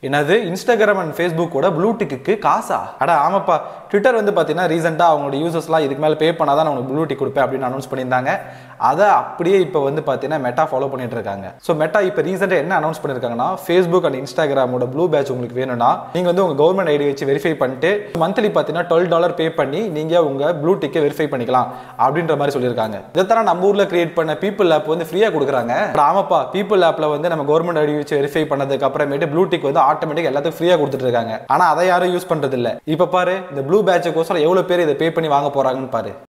என்னது Instagram and ஃபேஸ்புக்கோட blue டிக்கு காசா அட ஆமாப்பா ட்விட்டர் வந்து பார்த்தீங்கன்னா ரீசெண்டாக அவங்களோட யூசர்ஸ்லாம் இதுக்கு மேலே பே பண்ணாதான் நான் உங்களுக்கு ப்ளூ டிக் கொடுப்பேன் அப்படின்னு அனௌன்ஸ் பண்ணியிருந்தாங்க அதை அப்படியே இப்போ வந்து பார்த்தீங்கன்னா மெட்டா ஃபாலோ பண்ணிட்டு இருக்காங்க ஸோ மெட்டா இப்போ ரீசெண்டாக என்ன அனௌன்ஸ் பண்ணியிருக்காங்கன்னா ஃபேஸ்புக் அண்ட் இன்ஸ்டாகிராமோட ப்ளூ பேட்ச் உங்களுக்கு வேணும்னா நீங்கள் வந்து உங்கள் கவர்மெண்ட் ஐடி வச்சு வெரிஃபை பண்ணிட்டு மந்த்லி பார்த்தீங்கன்னா டுவெல் டாலர் பே பண்ணி நீங்கள் உங்கள் ப்ளூ டிக்கை வெரிஃபை பண்ணிக்கலாம் அப்படின்ற மாதிரி சொல்லியிருக்காங்க இதைத்தான் நம்ம ஊரில் கிரியேட் பண்ண பீப்புள் ஆப் வந்து ஃப்ரீயாக கொடுக்குறாங்க அட ஆமாப்பா பீப்புள் ஆப்பில் வந்து நம்ம கவர்மெண்ட் ஐடி வச்சு வெரிஃபை பண்ணதுக்கு அப்புறமேட்டு ப்ளூ டிக் வந்து ஆட்டோமேட்டிக் எல்லாத்துக்கும் ஃப்ரீயாக கொடுத்துட்டு இருக்காங்க ஆனால் அதை யாரும் யூஸ் பண்ணுறது இல்லை இப்போ பாரு இந்த ப்ளூ பேட்சுக்கோசரம் எவ்வளோ பேர் இதை பே பண்ணி வாங்க போகிறாங்கன்னு பாரு